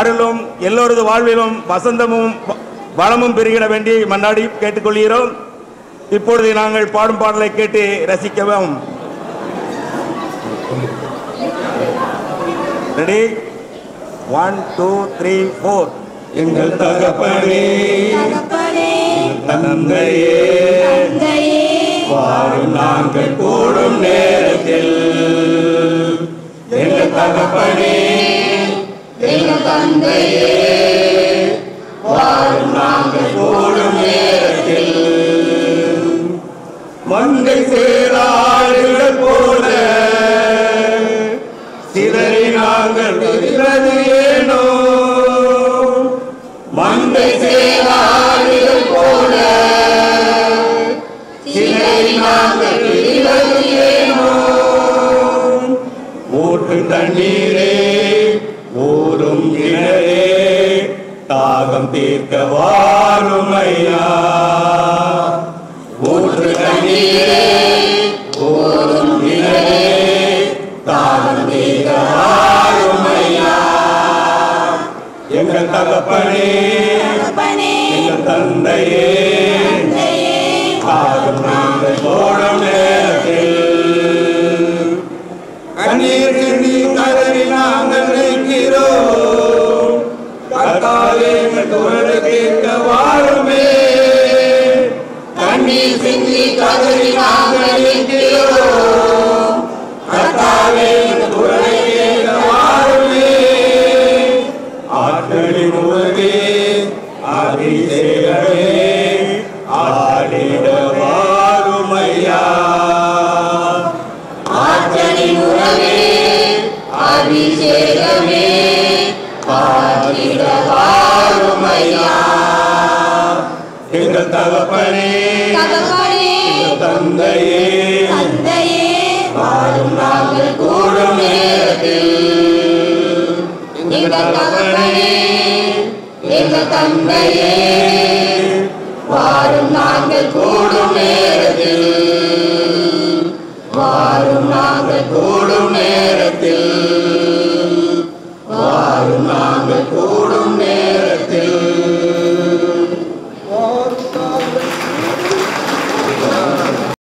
அருளும் எல்லோரது வாழ்விலும் வசந்தமும் வ- வளமும் பெருகிட வேண்டி மன்னாடி கேட்டுக்கொள்கிறோம் இப்பொழுது நாங்கள் பாடும் பாடலை கேட்டு ரசிக்கவும் ready one two three four எங்கள் தகப்பனே தகப்பனே தந்தையே தந்தையே வாரும் நாங்கள் கூடும் நேரத்தில் எங்கள் தகப்பனே எங்கள் தந்தையே வாரும் நாங்கள் கூடும் நேரத்தில் மங்கை சேராடுகள் போல சிதறி நாங்கள் வருகிறது ஏனோ மங்கை சேராடுகள் போல சிதறி நாங்கள் வருகிறது ஏனோ ஊற்று தண்ணீரே ஊரும் கிணறே தாகம் தீர்க்க வாரும் ஐயா ஊற்று தண்ணீரே ஊரும் கிணறே தாகம் தீர்க்க வாரும் ஐயா எங்கள் தகப்பனே தகப்பனே எங்கள் தந்தையே தந்தையே ஆகும் நாங்கள் ஓடும் நேரத்தில் கண்ணீர் சிந்தி கதறி நாங்கள் நிற்கிறோம் கர்த்தாவே எங்கள் குரலை கேட்க வாருமே கண்ணீர் சிந்தி கதறி நாங்கள் நிற்கிறோம் கர்த்தாவே எங்கள் குரலை கேட்க வாருமே ஆற்றலின் உறவே அபிஷேகமே ஆடிட வாருமையா ஆற்றலின் உறவே அபிஷேகமே ஆற்றிட வாருமையா எங்கள் தகப்பனே தகப்பனே எங்கள் தந்தையே தந்தையே வாரும் நாங்கள் கூடும் நேரத்தில் எங்கள் தகப்பனே எங்கள் தந்தையே